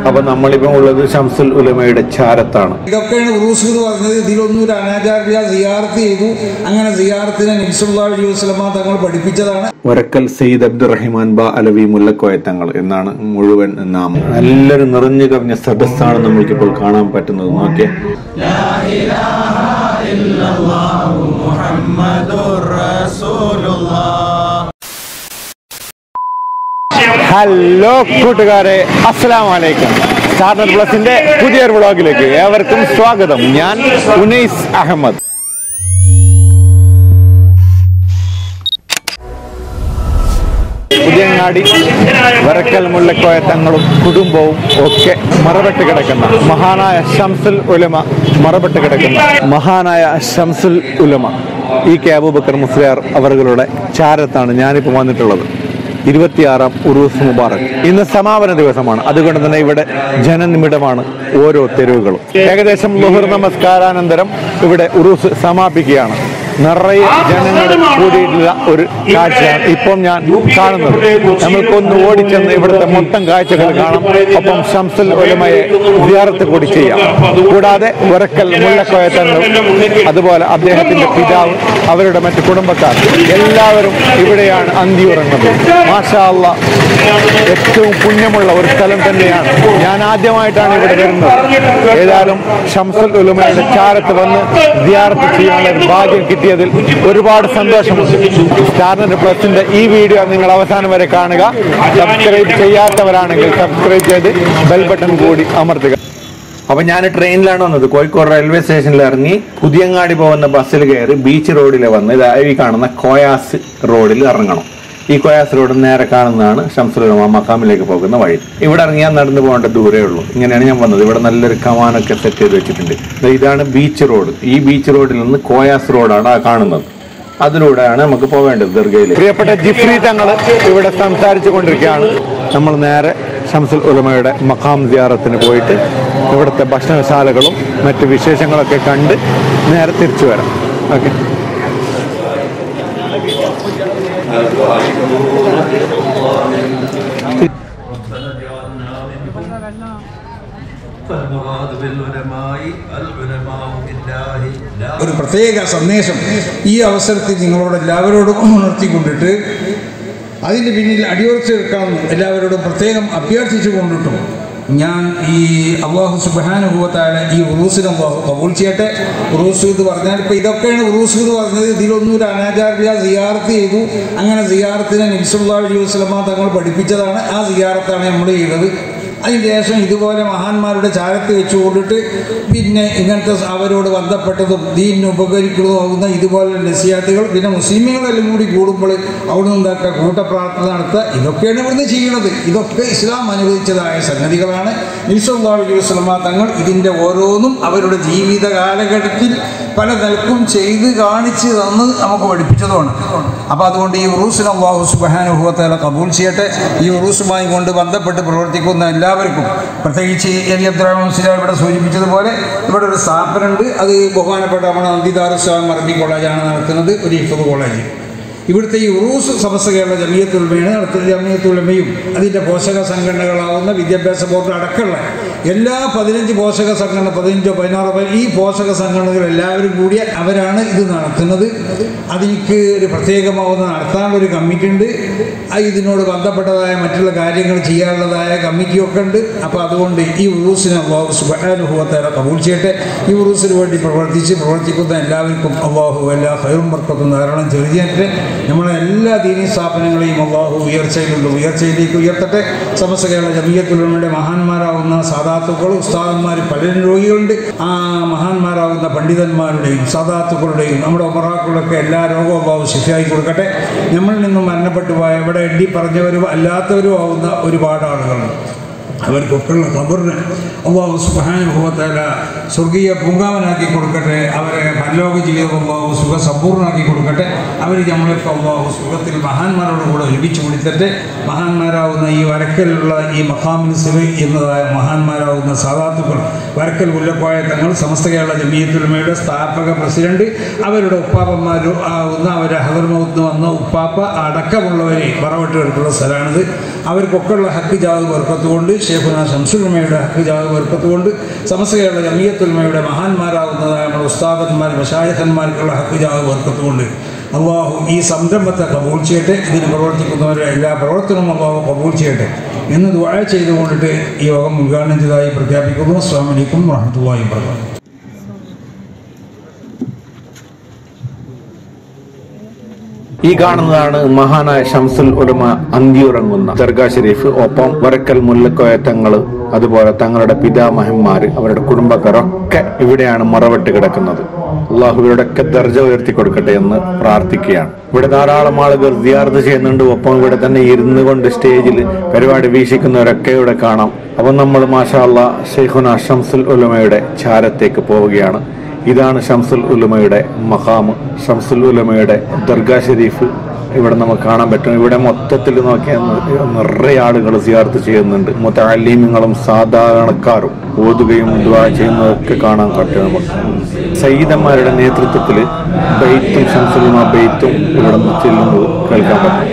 അപ്പൊ നമ്മളിപ്പം ഉള്ളത് ഷംസുൽ ഉലമയുടെ ചാരത്താണ് ഇതൊക്കെയാണ് ഉറൂസ് എന്ന് പറഞ്ഞത് ഇതിലൊന്നും ഒരു അനാചാര്യ സിയാർത്ത് ചെയ്തു അങ്ങനെ സിയാർത്തിനെ നബ്സുല്ലാ അലൈഹി വസ്ലമ തങ്ങൾ പഠിപ്പിച്ചതാണ് ഒരക്കൽ സെയ്ദ് അബ്ദുറഹിമാൻ ബ അലവി മുല്ലക്കോയത്തങ്ങൾ എന്നാണ് മുഴുവൻ നാമം നല്ലൊരു നിറഞ്ഞു കവിഞ്ഞ സദസ്സാണ് നമ്മൾക്കിപ്പോൾ കാണാൻ പറ്റുന്നത് നോക്കിയേ ഹലോ കൂട്ടുകാരെ അസ്സലാം വലൈക്കും സ്റ്റാർട്ടർ പ്ലസിന്റെ പുതിയൊരു വ്ളോഗിലേക്ക് ഏവർക്കും സ്വാഗതം ഞാൻ ഉനൈസ് അഹമ്മദ് പുതിയങ്ങാടി വരക്കൽ മുല്ലക്കോയ തങ്ങളും കുടുംബവും ഒക്കെ മറപെട്ട് കിടക്കുന്ന മഹാനായ ഷംസുൽ ഉലമ മറപെട്ട് കിടക്കുന്ന മഹാനായ ഷംസുൽ ഉലമ ഈ കെ അബൂബക്കർ മുസ്ലിയാർ അവരുടെ ചാരത്താണ് ഞാനിപ്പോൾ വന്നിട്ടുള്ളത് ഇരുപത്തിയാറാം ഉറൂസ് മുബാറക് ഇന്ന് സമാപന ദിവസമാണ് അതുകൊണ്ട് തന്നെ ഇവിടെ ജനനിമിടമാണ് ഓരോ തെരുവുകളും ഏകദേശം ലുഹർ നമസ്കാരാനന്തരം ഇവിടെ ഉറൂസ് സമാപിക്കുകയാണ് നിറയെ ജനങ്ങൾ കൂടിയിട്ടുള്ള ഒരു കാഴ്ചയാണ് ഇപ്പം ഞാൻ കാണുന്നത് നമ്മൾക്കൊന്ന് ഓടിച്ചെന്ന് ഇവിടുത്തെ മൊത്തം കാഴ്ചകൾ കാണാം ഒപ്പം ഷംസുൽ ഒലമയെ വിയാറത്ത് കൂടി ചെയ്യാം കൂടാതെ ഉരക്കൽ മുല്ലക്കോയ തങ്ങൾ അതുപോലെ അദ്ദേഹത്തിന്റെ പിതാവ് അവരുടെ മറ്റു കുടുംബക്കാർ എല്ലാവരും ഇവിടെയാണ് അന്തി ഉറങ്ങുന്നത് മാഷാ അല്ലാ ഏറ്റവും പുണ്യമുള്ള ഒരു സ്ഥലം തന്നെയാണ് ഞാൻ ആദ്യമായിട്ടാണ് ഇവിടെ വരുന്നത് ഏതായാലും ഷംസുൽ ഉലുമയുടെ ചാരത്ത് വന്ന് വിയാറത്ത് ചെയ്യാനുള്ള ഒരു ഭാഗ്യം കിട്ടിയതിൽ ഒരുപാട് സന്തോഷമുണ്ട് സ്റ്റാർനെറ്റ് പ്ലസിന്റെ ഈ വീഡിയോ നിങ്ങൾ അവസാനം വരെ കാണുക സബ്സ്ക്രൈബ് ചെയ്യാത്തവരാണെങ്കിൽ സബ്സ്ക്രൈബ് ചെയ്ത് ബെൽ ബട്ടൺ കൂടി അമർത്തുക അപ്പൊ ഞാൻ ട്രെയിനിലാണ് വന്നത് കോഴിക്കോട് റെയിൽവേ സ്റ്റേഷനിൽ ഇറങ്ങി പുതിയങ്ങാടി പോകുന്ന ബസ്സിൽ കയറി ബീച്ച് റോഡിൽ വന്ന് ഇതാ ഈ കാണുന്ന കോയാസ് റോഡിൽ ഇറങ്ങണം ഈ കോയാസ് റോഡ് നേരെ കാണുന്നതാണ് ഷംസുലമ മക്കാമിലേക്ക് പോകുന്ന വഴി ഇവിടെ ഇറങ്ങിയാൽ നടന്നു പോകേണ്ട ദൂരേ ഉള്ളൂ ഇങ്ങനെയാണ് ഞാൻ വന്നത് ഇവിടെ നല്ലൊരു കമാനൊക്കെ സെറ്റ് ചെയ്ത് വെച്ചിട്ടുണ്ട് ദേ ഇതാണ് ബീച്ച് റോഡ് ഈ ബീച്ച് റോഡിൽ നിന്ന് കോയാസ് റോഡാണ് ആ കാണുന്നത് അതിലൂടെയാണ് നമുക്ക് പോവേണ്ടത് ദർഗയിൽ പ്രിയപ്പെട്ട ജിഫ്രി തങ്ങൾ ഇവിടെ സംസാരിച്ചു കൊണ്ടിരിക്കുകയാണ് നമ്മൾ നേരെ ഷംസുൽ ഉലമയുടെ മഖാം സിയാറത്തിന് പോയിട്ട് ഇവിടുത്തെ ഭക്ഷണശാലകളും മറ്റ് വിശേഷങ്ങളൊക്കെ കണ്ട് നേരെ തിരിച്ചു വരാം ഓക്കെ فالمراد بالعلماء العلماء بالله لا ഒരു പ്രത്യേക സന്ദേശം ഈ അവസരത്തിൽ നിങ്ങളോട് എല്ലാവരോടും ഉണർത്തിക്കൊണ്ടിട്ട് അതിൻ്റെ പിന്നിൽ അടിയുറച്ചു നിൽക്കണം എല്ലാവരോടും പ്രത്യേകം അഭ്യർത്ഥിച്ചു കൊണ്ടിട്ടും ഞാൻ ഈ അള്ളാഹു സുബാനുഭവത്തായ ഈ ഉറൂസിനെ അള്ളാഹു കബൂൾ ചെയ്യട്ടെ ഉറൂസ് എന്ന് പറഞ്ഞാൽ ഇപ്പോൾ ഇതൊക്കെയാണ് ഉറൂസ് എന്ന് പറഞ്ഞത് ഇതിലൊന്നും ഒരു അനാചാര്യ സിയാർത്ത് ചെയ്തു അങ്ങനെ സിയാർത്തിനെ നബ്സുല്ലാ അലൈഹി വസ്ലമ തങ്ങൾ പഠിപ്പിച്ചതാണ് ആ സിയാറത്താണ് നമ്മൾ ചെയ്തത് അതിന് ശേഷം ഇതുപോലെ മഹാന്മാരുടെ ചാരത്ത് വെച്ചുകൊണ്ടിട്ട് പിന്നെ ഇങ്ങനത്തെ അവരോട് ബന്ധപ്പെട്ടതും ദീനിന് ഉപകരിക്കുന്നതുമാകുന്ന ഇതുപോലുള്ള നസിയാത്തുകൾ പിന്നെ മുസ്ലിമുകളെല്ലാം കൂടി കൂടുമ്പോൾ അവിടെ നിന്നൊക്കെ കൂട്ടപ്രാർത്ഥന നടത്തുക ഇതൊക്കെയാണ് ഇവിടുന്ന് ചെയ്യുന്നത് ഇതൊക്കെ ഇസ്ലാം അനുവദിച്ചതായ സംഗതികളാണ് നിസ്വല്ലാഹി വസ്ലമ തങ്ങൾ ഇതിൻ്റെ ഓരോന്നും അവരുടെ ജീവിത കാലഘട്ടത്തിൽ പല നിലക്കും ചെയ്ത് കാണിച്ച് തന്ന് നമുക്ക് പഠിപ്പിച്ചതുമാണ് അപ്പോൾ അതുകൊണ്ട് ഈ ഉറൂസിന് അള്ളാഹു സുബാനുഭവത്തെ കബൂൽ ചെയ്യട്ടെ ഈ ഉറൂസുമായി കൊണ്ട് ബന്ധപ്പെട്ട് പ്രവർത്തിക്കുന്ന എല്ലാവർക്കും പ്രത്യേകിച്ച് എലി അബ്ദുറഹ്മാൻ മുസ്ലിം ഇവിടെ സൂചിപ്പിച്ചതുപോലെ ഇവിടെ ഒരു സ്ഥാപനമുണ്ട് അത് ബഹുമാനപ്പെട്ട നമ്മുടെ നന്ദിദാറുസ്വാമി അറബി കോളേജാണ് നടത്തുന്നത് ഒരു ഇഫത് കോളേജ് ഇവിടുത്തെ ഈ ഉറൂസ് സമസ്ത കേരള ജമിയത്തുൽമയാണ് നടത്തുന്ന ജമിയത്തുൽമയും അതിൻ്റെ പോഷക സംഘടനകളാവുന്ന വിദ്യാഭ്യാസ ബോർഡ് അടക്കമുള്ള എല്ലാ പതിനഞ്ച് പോഷക സംഘടന പതിനഞ്ചോ പതിനാറോ പതി- ഈ പോഷക സംഘടനകൾ എല്ലാവരും കൂടി അവരാണ് ഇത് നടത്തുന്നത് അതിലേക്ക് ഒരു പ്രത്യേകമാവുന്ന നടത്താനുള്ള ഒരു കമ്മിറ്റി ഉണ്ട് ആ ഇതിനോട് ബന്ധപ്പെട്ടതായ മറ്റുള്ള കാര്യങ്ങൾ ചെയ്യാനുള്ളതായ കമ്മിറ്റിയൊക്കെ ഉണ്ട് അപ്പോൾ അതുകൊണ്ട് ഈ ഉറൂസിനെ അള്ളാഹു സുബാനുഭവത്തേറെ കബൂൽ ചെയ്യട്ടെ ഈ ഉറൂസിന് വേണ്ടി പ്രവർത്തിച്ച് പ്രവർത്തിക്കുന്ന എല്ലാവർക്കും അള്ളാഹു എല്ലാ ഹൈറും വർക്കത്തും ധാരാളം ചെറിയട്ടെ നമ്മളെ എല്ലാ ദീനീ സ്ഥാപനങ്ങളെയും അള്ളാഹു ഉയർച്ചയിലുള്ള ഉയർച്ചയിലേക്ക് ഉയർത്തട്ടെ സമസ്ത കേരള ജമീയത്തുലമയുടെ മഹാന്മാരാവുന്ന സാധാത്തുക്കൾ ഉസ്താദന്മാർ പലരും രോഗികളുണ്ട് ആ മഹാന്മാരാവുന്ന പണ്ഡിതന്മാരുടെയും സാധാത്തുക്കളുടെയും നമ്മുടെ ഒമറാക്കളൊക്കെ എല്ലാ രോഗവും അള്ളാഹു ശിഫയായി കൊടുക്കട്ടെ നമ്മളിൽ നിന്നും മരണപ്പെട്ടു പോയ ഇവിടെ എണ്ണി പറഞ്ഞവരും അല്ലാത്തവരും ആവുന്ന ഒരുപാട് ആളുകളുണ്ട് അവർക്കൊക്കെയുള്ള ഖബറിന് അള്ളാഹു സുബാനുഭവത്തല സ്വർഗീയ പൂങ്കാവനാക്കി കൊടുക്കട്ടെ അവരെ പരലോക ജീവിതം അള്ളാഹു സുഖ സമ്പൂർണ്ണമാക്കി കൊടുക്കട്ടെ അവർ നമ്മളിപ്പോൾ അള്ളാഹു സുഖത്തിൽ മഹാന്മാരോട് കൂടെ ഒരുമിച്ച് കൊടുത്തിട്ട് മഹാന്മാരാവുന്ന ഈ വരക്കലുള്ള ഈ മഹാമിൻ സിറി എന്നതായ മഹാന്മാരാവുന്ന സാധാത്തുക്കൾ വരക്കൽ മുല്ലക്കോയ തങ്ങൾ സമസ്ത കേരള ജമീയത്തുലമയുടെ സ്ഥാപക പ്രസിഡന്റ് അവരുടെ ഉപ്പാപ്പന്മാർ ആവുന്ന അവരെ ഹദർമൗത്ത് വന്ന ഉപ്പാപ്പ അടക്കമുള്ളവരെ പറവട്ട് എടുക്കുന്ന സ്ഥലമാണിത് അവർക്കൊക്കെയുള്ള ഹക്ക് ജാത് വർക്കത്തുകൊണ്ട് ഷേഖുന ശംസുൽമയുടെ ഹക്കുജാവ് വർക്കത്തുകൊണ്ട് സമസ്തയുടെ ജമിയത്തുൽമയുടെ മഹാന്മാരാകുന്നതായ നമ്മുടെ ഉസ്താദന്മാർ മഷായഖന്മാർക്കുള്ള ഹക്കുജാവ് വർക്കത്തുകൊണ്ട് അള്ളാഹു ഈ സംരംഭത്തെ കബൂൾ ചെയ്യട്ടെ ഇതിന് പ്രവർത്തിക്കുന്നവരുടെ എല്ലാ പ്രവർത്തനവും അള്ളാഹു കബൂൾ ചെയ്യട്ടെ എന്ന് ദുആ ചെയ്തുകൊണ്ടിട്ട് ഈ യോഗം ഉദ്ഘാടനം ചെയ്തതായി പ്രഖ്യാപിക്കുന്നു അസ്സാം വലൈക്കും വാഹമത്തല്ലാഹി വർക്കാത്തു ഈ കാണുന്നതാണ് മഹാനായ ഷംസുൽ ഉലമ അന്തിയുറങ്ങുന്ന ദർഗാ ഷരീഫ് ഒപ്പം വരക്കൽ മുല്ലക്കോയ തങ്ങള് അതുപോലെ തങ്ങളുടെ പിതാമഹന്മാര് അവരുടെ കുടുംബക്കാരൊക്കെ ഇവിടെയാണ് മറവിട്ട് കിടക്കുന്നത് അള്ളാഹു ഇവരുടെയൊക്കെ ദർജ ഉയർത്തി കൊടുക്കട്ടെ എന്ന് പ്രാർത്ഥിക്കുകയാണ് ഇവിടെ ധാരാളം ആളുകൾ സിയാർത്ത് ചെയ്യുന്നുണ്ട് ഒപ്പം ഇവിടെ തന്നെ ഇരുന്നു കൊണ്ട് സ്റ്റേജിൽ പരിപാടി വീക്ഷിക്കുന്നവരൊക്കെ ഇവിടെ കാണാം അപ്പം നമ്മൾ മാഷാ അള്ളാ ഷെയ്ഖുന ഷംസുൽ ഉലമയുടെ ചാരത്തേക്ക് പോവുകയാണ് ഇതാണ് ഷംസുൽ ഉലമയുടെ മഹാമ് ഷംസുൽ ഉലമയുടെ ദർഗാ ഷരീഫ് ഇവിടെ നമുക്ക് കാണാൻ പറ്റും ഇവിടെ മൊത്തത്തിൽ നോക്കിയാൽ നി- നിറയെ ആളുകൾ സിയാർത്ത് ചെയ്യുന്നുണ്ട് മുത്തലീമിങ്ങളും സാധാരണക്കാരും ഓതുകയും ദുആ ചെയ്യുന്നതൊക്കെ കാണാൻ പറ്റും നമുക്ക് സയ്യിദന്മാരുടെ നേതൃത്വത്തിൽ ബെയ്ത്തും ഷംസുലുമ ബെയ്ത്തും ഇവിടെ നിന്ന് ചെല്ലുന്നത് കേൾക്കാൻ പറ്റും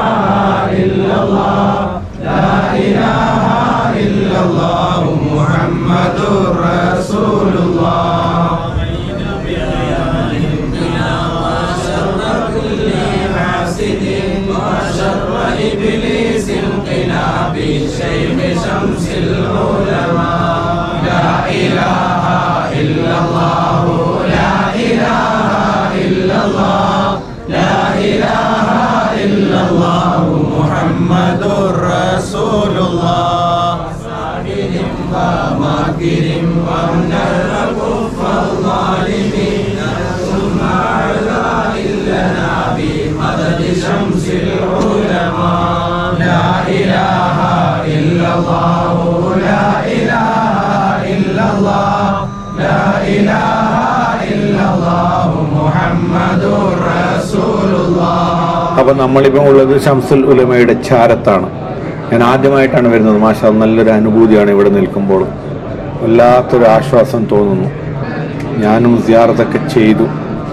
അപ്പൊ നമ്മളിപ്പം ഉള്ളത് ഷംസുൽ ഉലമയുടെ ചാരത്താണ് ഞാൻ ആദ്യമായിട്ടാണ് വരുന്നത് മാഷാ നല്ലൊരു അനുഭൂതിയാണ് ഇവിടെ നിൽക്കുമ്പോൾ വല്ലാത്തൊരു ആശ്വാസം തോന്നുന്നു ഞാനും സിയാറത്തൊക്കെ ചെയ്തു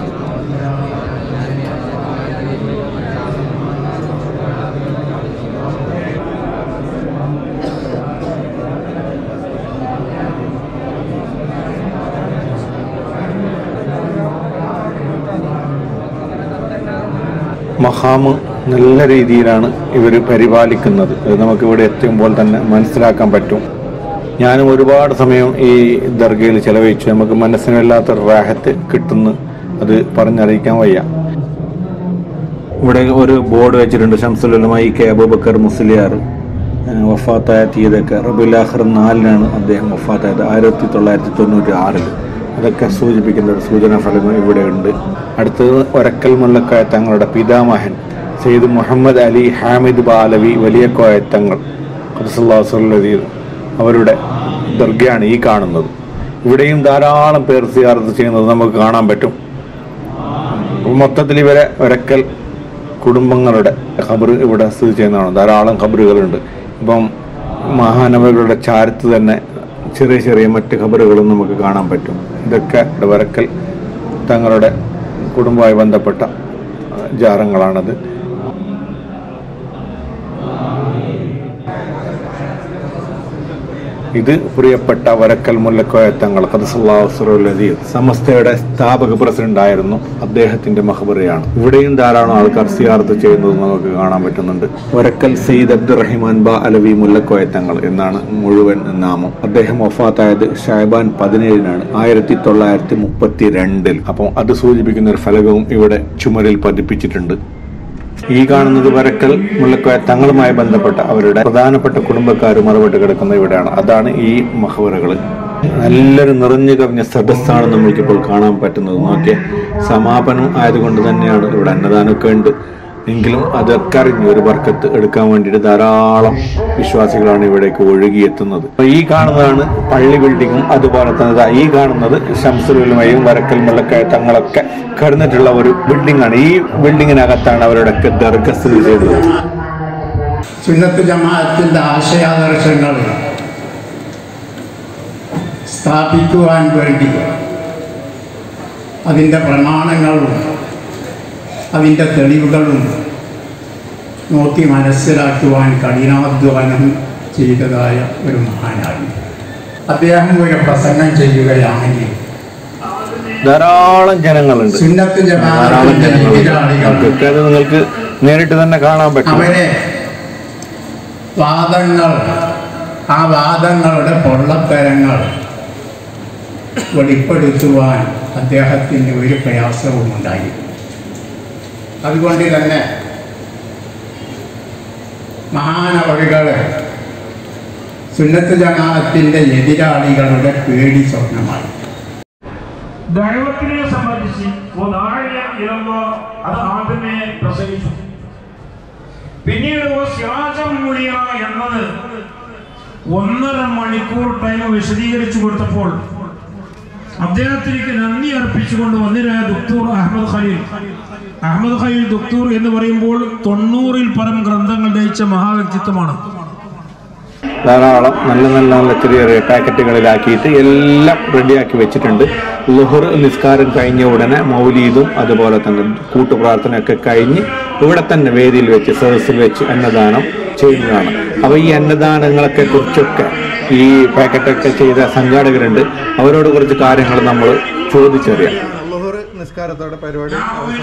മഹാമ് നല്ല രീതിയിലാണ് ഇവർ പരിപാലിക്കുന്നത് അത് നമുക്ക് ഇവിടെ എത്തുമ്പോൾ തന്നെ മനസ്സിലാക്കാൻ പറ്റും ഞാനും ഒരുപാട് സമയം ഈ ദർഗയിൽ ചെലവഴിച്ചു നമുക്ക് മനസ്സിനല്ലാത്തൊരു റാഹത്ത് കിട്ടുന്നു അത് പറഞ്ഞറിയിക്കാൻ വയ്യ ഇവിടെ ഒരു ബോർഡ് വെച്ചിട്ടുണ്ട് ഷംസുലുലമായി കെ അബൂബക്കർ മുസ്ലിയാർ ഏഹ് വഫാത്തായ തീയതൊക്കെ റബുലാഹർ നാലിനാണ് അദ്ദേഹം വഫാത്തായത് ആയിരത്തി തൊള്ളായിരത്തി തൊണ്ണൂറ്റി ആറിൽ അതൊക്കെ സൂചിപ്പിക്കുന്ന ഒരു സൂചനാ ഫലങ്ങൾ ഇവിടെ ഉണ്ട് അടുത്തത് ഒരക്കൽ മുല്ലക്കായ തങ്ങളുടെ പിതാമഹൻ സെയ്ദ് മുഹമ്മദ് അലി ഹാമിദ് ബാലവി വലിയ കോയത്തങ്ങൾ ഖുദ്സുല്ലാഹുല്ലദീർ അവരുടെ ദർഗയാണ് ഈ കാണുന്നത് ഇവിടെയും ധാരാളം പേർ സിയാർത്ത് ചെയ്യുന്നത് നമുക്ക് കാണാൻ പറ്റും മൊത്തത്തിൽ ഇവരെ ഒരക്കൽ കുടുംബങ്ങളുടെ ഖബർ ഇവിടെ സ്ഥിതി ചെയ്യുന്നതാണ് ധാരാളം ഖബറുകളുണ്ട് ഇപ്പം മഹാനവരുടെ ചാരത്ത് തന്നെ ചെറിയ ചെറിയ മറ്റ് ഖബറുകളും നമുക്ക് കാണാൻ പറ്റും ഇതൊക്കെ വരക്കൽ തങ്ങളുടെ കുടുംബവുമായി ബന്ധപ്പെട്ട ആ, ജാറങ്ങളാണത് ഇത് പ്രിയപ്പെട്ട വരക്കൽ മുല്ലക്കോയ തങ്ങൾ ഖദസുല്ലാഹുസുറീർ സമസ്തയുടെ സ്ഥാപക പ്രസിഡന്റ് ആയിരുന്നു അദ്ദേഹത്തിന്റെ മഹബറയാണ് ഇവിടെയും ധാരാളം ആൾക്കാർ സിയാർത്ത് ചെയ്യുന്നത് നമുക്ക് കാണാൻ പറ്റുന്നുണ്ട് വരക്കൽ സെയ്ദ് അബ്ദുറഹിമാൻ ബ അലവി മുല്ലക്കോയ തങ്ങൾ എന്നാണ് മുഴുവൻ നാമം അദ്ദേഹം വഫാത്തായത് ഷാബാൻ പതിനേഴിനാണ് ആയിരത്തി തൊള്ളായിരത്തി മുപ്പത്തി രണ്ടിൽ അപ്പം അത് സൂചിപ്പിക്കുന്ന ഒരു ഫലകവും ഇവിടെ ചുമരിൽ പതിപ്പിച്ചിട്ടുണ്ട് ഈ കാണുന്നത് വരക്കൽ മുല്ലക്കോയ തങ്ങളുമായി ബന്ധപ്പെട്ട അവരുടെ പ്രധാനപ്പെട്ട കുടുംബക്കാർ മറുപടി കിടക്കുന്ന ഇവിടെയാണ് അതാണ് ഈ മഹവറകൾ നല്ലൊരു നിറഞ്ഞു കവിഞ്ഞ സദസ്സാണ് നമ്മൾക്കിപ്പോൾ കാണാൻ പറ്റുന്നത് നോക്കിയ സമാപനം ആയതുകൊണ്ട് തന്നെയാണ് ഇവിടെ അന്നദാനമൊക്കെ ഉണ്ട് എങ്കിലും അതൊക്കെ അറിഞ്ഞ് ഒരു ബർക്കത്ത് എടുക്കാൻ വേണ്ടിയിട്ട് ധാരാളം വിശ്വാസികളാണ് ഇവിടേക്ക് ഒഴുകിയെത്തുന്നത് അപ്പൊ ഈ കാണുന്നതാണ് പള്ളി ബിൽഡിങ്ങും അതുപോലെ തന്നെ ദാ ഈ കാണുന്നത് ശംസുലുമയും വരക്കൽ മുല്ലക്കായ തങ്ങളൊക്കെ കിടന്നിട്ടുള്ള ഒരു ബിൽഡിംഗ് ആണ് ഈ ബിൽഡിങ്ങിനകത്താണ് അവരുടെയൊക്കെ ദർഗ സ്ഥിതി ചെയ്തത് സുന്നത്ത് ജമാഅത്തിൻ്റെ ആശയാദർശങ്ങൾ സ്ഥാപിക്കുവാൻ വേണ്ടി അതിൻ്റെ പ്രമാണങ്ങളും അതിൻ്റെ തെളിവുകളും നോക്കി മനസ്സിലാക്കുവാൻ കഠിനാധ്വാനം ചെയ്തതായ ഒരു മഹാനായി അദ്ദേഹം ഒരു പ്രസംഗം ചെയ്യുകയാണെങ്കിൽ ധാരാളം ജനങ്ങളുണ്ട് സുന്നത്ത് ധാരാളം ജമാഅത്തിന്റെ ജനങ്ങളുണ്ട് എതിരാളികൾ അതൊക്കെ അത് നിങ്ങൾക്ക് നേരിട്ട് തന്നെ കാണാൻ പറ്റും അവരെ വാദങ്ങൾ ആ വാദങ്ങളുടെ പൊള്ളത്തരങ്ങൾ വെളിപ്പെടുത്തുവാൻ അദ്ദേഹത്തിന് ഒരു പ്രയാസവും ഉണ്ടായി അതുകൊണ്ട് തന്നെ മഹാനവറികൾ സുന്നത്ത് ജമാഅത്തിൻ്റെ എതിരാളികളുടെ പേടി സ്വപ്നമായി ദൈവത്തിനെ സംബന്ധിച്ച് ഇലല്ലോ അത് ആദ്യമേ പ്രസംഗിച്ചു പിന്നീട് ഓ സിറാജം മുളിയ എന്നത് ഒന്നര മണിക്കൂർ ടൈം വിശദീകരിച്ചു കൊടുത്തപ്പോൾ അദ്ദേഹത്തിലേക്ക് നന്ദി അർപ്പിച്ചുകൊണ്ട് വന്നിരായ ദുക്തൂർ അഹമ്മദ് ഖലീൽ അഹമ്മദ് ഖലീൽ ദുക്തൂർ എന്ന് പറയുമ്പോൾ തൊണ്ണൂറിൽ പരം ഗ്രന്ഥങ്ങൾ രചിച്ച മഹാവ്യക്തിത്വമാണ് ധാരാളം നല്ല നല്ല നല്ല ചെറിയ ചെറിയ പാക്കറ്റുകളിലാക്കിയിട്ട് എല്ലാം റെഡിയാക്കി വെച്ചിട്ടുണ്ട് ലുഹർ നിസ്കാരം കഴിഞ്ഞ ഉടനെ മൗലീദും അതുപോലെ തന്നെ കൂട്ടുപ്രാർത്ഥനയൊക്കെ കഴിഞ്ഞ് ഇവിടെ തന്നെ വേദിയിൽ വെച്ച് സദസ്സിൽ വെച്ച് അന്നദാനം ചെയ്യുന്നതാണ് അപ്പോൾ ഈ അന്നദാനങ്ങളൊക്കെ കുറിച്ചൊക്കെ ഈ പാക്കറ്റൊക്കെ ചെയ്ത സംഘാടകരുണ്ട് അവരോട് കുറച്ച് കാര്യങ്ങൾ നമ്മൾ ചോദിച്ചറിയാം നിസ്കാരത്തോടെ പരിപാടി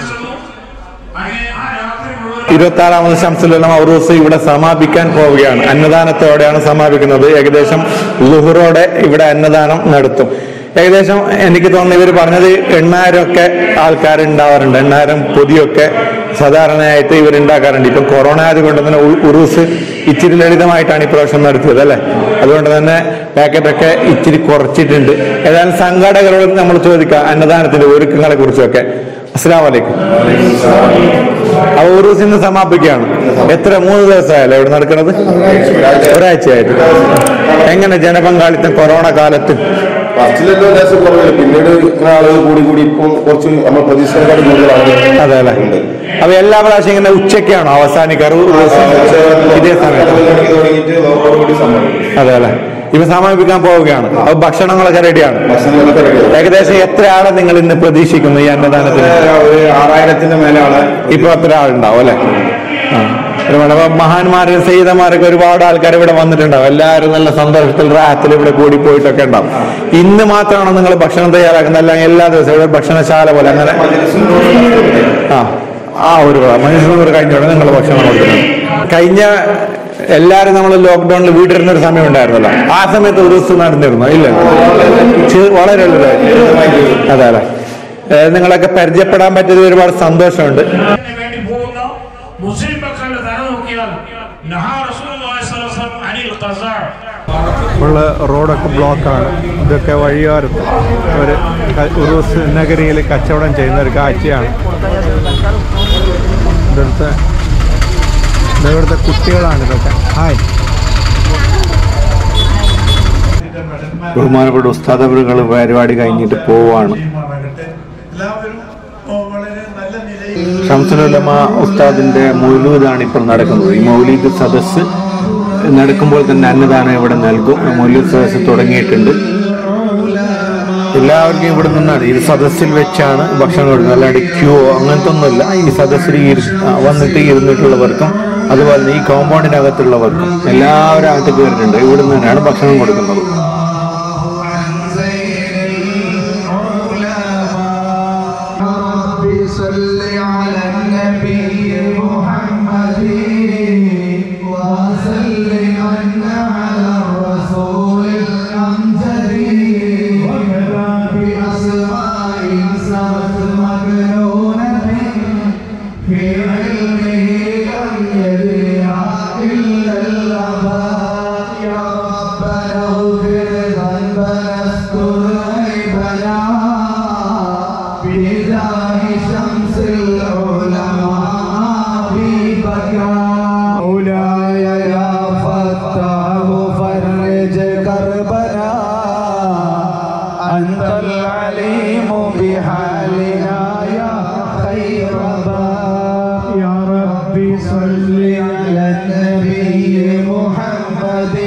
ഇരുപത്തി ആറാമത് ശംസുലം ഔറൂസ് ഇവിടെ സമാപിക്കാൻ പോവുകയാണ് അന്നദാനത്തോടെയാണ് സമാപിക്കുന്നത് ഏകദേശം ലുഹുറോടെ ഇവിടെ അന്നദാനം നടത്തും ഏകദേശം എനിക്ക് തോന്നുന്നു ഇവർ പറഞ്ഞത് എണ്ണായിരം ഒക്കെ ആൾക്കാർ ഉണ്ടാവാറുണ്ട് എണ്ണായിരം പൊതിയൊക്കെ സാധാരണയായിട്ട് ഇവർ ഉണ്ടാക്കാറുണ്ട് ഇപ്പം കൊറോണ ആയതുകൊണ്ട് തന്നെ ഉ- ഉറൂസ് ഇച്ചിരി ലളിതമായിട്ടാണ് ഈ പ്രാവശ്യം നടത്തിയത് അല്ലേ അതുകൊണ്ട് തന്നെ പാക്കറ്റൊക്കെ ഇച്ചിരി കുറച്ചിട്ടുണ്ട് ഏതായാലും സംഘാടകരോട് നമ്മൾ ചോദിക്കാം അന്നദാനത്തിന്റെ ഒരുക്കങ്ങളെ കുറിച്ചൊക്കെ അസ്സാം വലൈക്കും അപ്പൊ ഉറൂസ് ഇന്ന് സമാപിക്കുകയാണ് എത്ര മൂന്ന് ദിവസമായല്ലോ ഇവിടെ നടക്കുന്നത് ഒരാഴ്ചയായിട്ട് എങ്ങനെ ജനപങ്കാളിത്തം കൊറോണ കാലത്ത് ഫസ്റ്റിലെല്ലാം ലേശം കുറവില്ല പിന്നീട് ഇങ്ങനെ ആളുകൾ കൂടി കൂടി ഇപ്പം കുറച്ച് നമ്മൾ പ്രതീക്ഷയെക്കാൾ കൂടുതൽ ആളുകൾ അതെ അല്ലേ അപ്പൊ എല്ലാ പ്രാവശ്യം ഇങ്ങനെ ഉച്ചയ്ക്കാണോ അവസാനിക്കാറ് ഉറൂസ് ഇതേ സമയത്ത് തുടങ്ങിയിട്ട് നോക്കോടുകൂടി സമ്മതിക്കും അതെ അല്ലേ ഇപ്പൊ സമാപിക്കാൻ പോവുകയാണ് അപ്പൊ ഭക്ഷണങ്ങളൊക്കെ റെഡിയാണ് ഭക്ഷണങ്ങളൊക്കെ ready. ഏകദേശം എത്ര ആളെ നിങ്ങൾ ഇന്ന് പ്രതീക്ഷിക്കുന്നു ഈ അന്നദാനത്തിന് ഒരു ആറായിരത്തിന്റെ മേലാണ് ഇപ്പൊ അത്ര ആളുണ്ടാവും അല്ലെ ആ. ഒരുപാട് അപ്പൊ മഹാന്മാരും സീതമാരൊക്കെ ഒരുപാട് ആൾക്കാർ ഇവിടെ വന്നിട്ടുണ്ടാവും എല്ലാവരും നല്ല സന്തോഷത്തിൽ റാഹത്തിൽ ഇവിടെ കൂടി പോയിട്ടൊക്കെ ഉണ്ടാവും ഇന്ന് മാത്രമാണോ നിങ്ങൾ ഭക്ഷണം തയ്യാറാക്കുന്നത് അല്ലെങ്കിൽ എല്ലാ ദിവസവും ഇവിടെ ഭക്ഷണശാല പോലെ അങ്ങനെ ആ ആ ഒരു മനുഷ്യർ കഴിഞ്ഞോടെ നിങ്ങൾ ഭക്ഷണം കൊടുക്കുന്നത് കഴിഞ്ഞ എല്ലാരും നമ്മൾ ലോക്ക്ഡൌണിൽ വീട്ടിലിരുന്ന ഒരു സമയം ഉണ്ടായിരുന്നല്ലോ ആ സമയത്ത് ഒരു ദിവസം നടന്നിരുന്നോ ഇല്ല ചെ- വളരെ വലുതായി അതെ അതെ ഏ, നിങ്ങളൊക്കെ പരിചയപ്പെടാൻ പറ്റിയത് ഒരുപാട് സന്തോഷമുണ്ട് ഇതിന് വേണ്ടി പോകുന്ന മുസ്ലിം മക്കളുടെ തല നോക്കിയാൽ നഹാ റസൂലുള്ളാഹി സ്വല്ലല്ലാഹു അലൈഹി വസല്ലം അനിൽ ഖസാ ഉള്ള റോഡൊക്കെ ബ്ലോക്കാണ് ഇതൊക്കെ വഴിയോരത്ത് ഒരു ക- ഉറൂസ് നഗരിയിൽ കച്ചവടം ചെയ്യുന്ന ഒരു കാഴ്ചയാണ് ഇവിടുത്തെ ഇവിടുത്തെ കുട്ടികളാണ് ഇതൊക്കെ ഹായ് ബഹുമാനപ്പെട്ട ഉസ്താദവറുകൾ പരിപാടി കഴിഞ്ഞിട്ട് പോവാണ് ഷംസുലുലമ ഉസ്താദിന്റെ മൗലൂദാണ് ഇപ്പോൾ നടക്കുന്നത് ഈ മൗലീദ് സദസ്സ് നടക്കുമ്പോൾ തന്നെ അന്നദാനം ഇവിടെ നൽകും മൗലൂദ് സദസ്സ് തുടങ്ങിയിട്ടുണ്ട് എല്ലാവർക്കും ഇവിടെ നിന്നാണ് ഈ സദസ്സിൽ വെച്ചാണ് ഭക്ഷണം കൊടുക്കുന്നത് അല്ലാണ്ട് ക്യൂ അങ്ങനത്തെ ഒന്നുമില്ല ഈ സദസ്സിൽ ഇരി- ആ, വന്നിട്ട് ഇരുന്നിട്ടുള്ളവർക്കും അതുപോലെ തന്നെ ഈ കോമ്പൗണ്ടിനകത്തുള്ളവർക്കും എല്ലാവരും അകത്ത് കയറിയിട്ടുണ്ട് ഇവിടെ നിന്ന് തന്നെയാണ് ഭക്ഷണം കൊടുക്കുന്നത് رب صل على النبي محمد وسلم على الرسول الأمجد وكذا بأسماء سبت مكنونة في علمه لم يدرها إلا الأباء يا ربنا اغفر ذنبنا استر عيبنا بجاه شمس العلماء في بكاء مولاي يا فتاه فرج كربنا أنت العليم بحالنا يا خير باء يا ربي صل على النبي محمد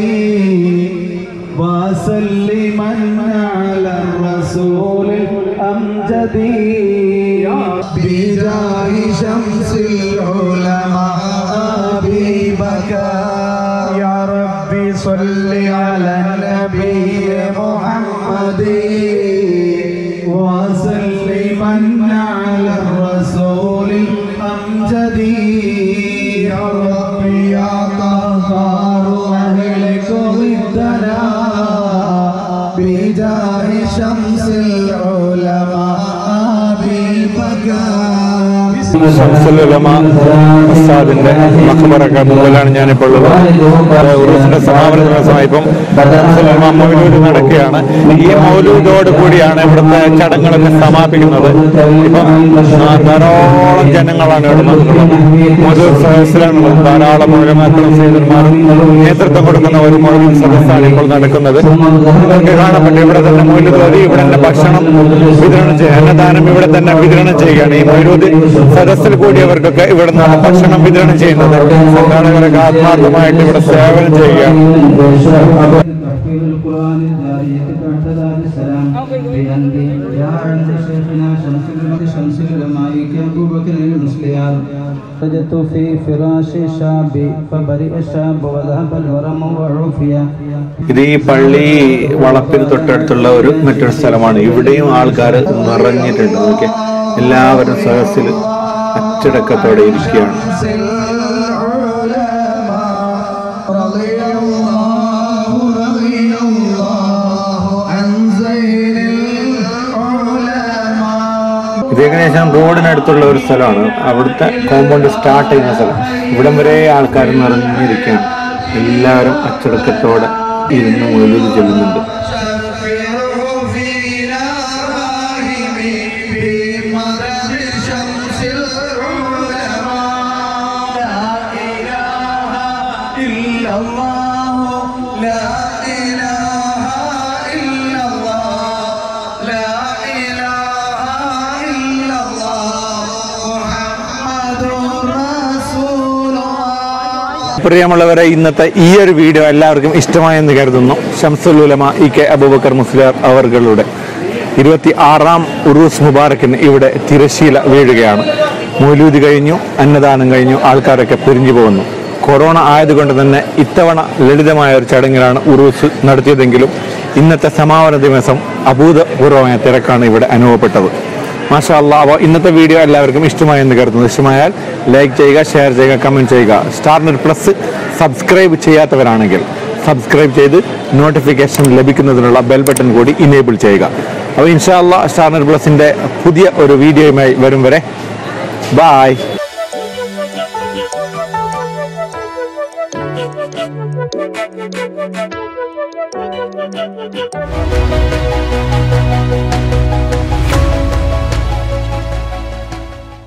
وسلما على الرسول الأمجد بجاه شمس العلماء أبي بكر يا رب نبي محمد وسلما على الرسول الأمجد يا ربي يا قهار أهلك ضدنا بجاه شمس العلماء أبي بكر ഷംസുൽ ഉലമ ഉസ്താദിന്റെ മഖബറൊക്കെ മുമ്പിലാണ് ഞാനിപ്പോൾ ഉള്ളത് ഉറൂസിന്റെ സമാപന ദിവസമായി ഇപ്പം ഷംസുൽ ഉലമ മൗലൂദ് നടക്കുകയാണ് ഈ മൗലൂദോട് കൂടിയാണ് ഇവിടുത്തെ ചടങ്ങുകളൊക്കെ സമാപിക്കുന്നത് ഇപ്പം ആ, ധാരാളം ജനങ്ങളാണ് ഇവിടെ വന്നിട്ടുള്ളത് മൗലൂദ് സദസ്സിലാണുള്ളത് ധാരാളം മുഴുവൻ സേതന്മാരും നേതൃത്വം കൊടുക്കുന്ന ഒരു മുഴുവൻ സദസ്സാണ് ഇപ്പോൾ നടക്കുന്നത് നിങ്ങൾക്ക് കാണപ്പെട്ടു ഇവിടെ തന്നെ മൗലൂദ് ഓതി ഇവിടെ തന്നെ ഭക്ഷണം വിതരണം ചെയ്യുക അന്നദാനം ഇവിടെ തന്നെ വിതരണം ചെയ്യുകയാണ് ഈ മൗലൂദ് സദസ്സിൽ കൂടിയവർക്കൊക്കെ ഇവിടെ നിന്നാണ് ഭക്ഷണം വിതരണം ചെയ്യുന്നത് സംഘാടകരൊക്കെ ആത്മാർത്ഥമായിട്ട് ഇവിടെ സേവനം ചെയ്യുകയാണ് تحفيظ القرآن الجارية بعد ذلك السلام بأن يا عند شيخنا شمس العلماء شمس العلماء كأبو بكر المسليان وجدت في فراش الشاب فبرئ الشاب وذهب الورم وعوفيا ഇത് ഈ പള്ളി വളപ്പിന് തൊട്ടടുത്തുള്ള ഒരു മറ്റൊരു സ്ഥലമാണ് ഇവിടെയും ആൾക്കാർ നിറഞ്ഞിട്ടുണ്ട് നോക്കിയ എല്ലാവരും സദസ്സിൽ അച്ചടക്കത്തോടെ ഇരിക്കുകയാണ് رضي الله رضي الله عن زين العلماء ഇത് ഏകദേശം റോഡിനടുത്തുള്ള ഒരു സ്ഥലമാണ് അവിടുത്തെ കോമ്പൗണ്ട് സ്റ്റാർട്ട് ചെയ്യുന്ന സ്ഥലം ഇവിടം വരെ ആൾക്കാർ നിറഞ്ഞിരിക്കുകയാണ് എല്ലാവരും അച്ചടക്കത്തോടെ ഇരുന്ന് മുകളിൽ ചെല്ലുന്നുണ്ട് شفيعه فينا راهب بمدد شمس العلماء لا إله إلا الله لا إله إلا الله لا إله إلا الله محمد رسول الله പ്രിയമുള്ളവരെ ഇന്നത്തെ ഈ ഒരു വീഡിയോ എല്ലാവർക്കും ഇഷ്ടമായെന്ന് കരുതുന്നു ഷംസുൽ ഉലമ ഇ കെ അബൂബക്കർ മുസ്ലിയാർ അവർകളുടെ ഇരുപത്തി ആറാം ഉറൂസ് മുബാറക്കിന് ഇവിടെ തിരശീല വീഴുകയാണ് മൗലൂദ് കഴിഞ്ഞു അന്നദാനം കഴിഞ്ഞു ആൾക്കാരൊക്കെ പിരിഞ്ഞു പോകുന്നു കൊറോണ ആയതുകൊണ്ട് തന്നെ ഇത്തവണ ലളിതമായ ഒരു ചടങ്ങിലാണ് ഉറൂസ് നടത്തിയതെങ്കിലും ഇന്നത്തെ സമാപന ദിവസം അഭൂതപൂർവമായ തിരക്കാണ് ഇവിടെ അനുഭവപ്പെട്ടത് മാഷാ അല്ലാ അപ്പോൾ ഇന്നത്തെ വീഡിയോ എല്ലാവർക്കും ഇഷ്ടമായെന്ന് കരുതുന്നു ഇഷ്ടമായാൽ ലൈക്ക് ചെയ്യുക ഷെയർ ചെയ്യുക കമൻറ്റ് ചെയ്യുക സ്റ്റാർനെറ്റ് പ്ലസ് സബ്സ്ക്രൈബ് ചെയ്യാത്തവരാണെങ്കിൽ സബ്സ്ക്രൈബ് ചെയ്ത് നോട്ടിഫിക്കേഷൻ ലഭിക്കുന്നതിനുള്ള ബെൽ ബട്ടൺ കൂടി ഇനേബിൾ ചെയ്യുക അപ്പോൾ ഇൻഷാ അല്ലാ സ്റ്റാർനെറ്റ് പ്ലസിൻ്റെ പുതിയ ഒരു വീഡിയോയുമായി വരും വരെ ബായ് Thank you.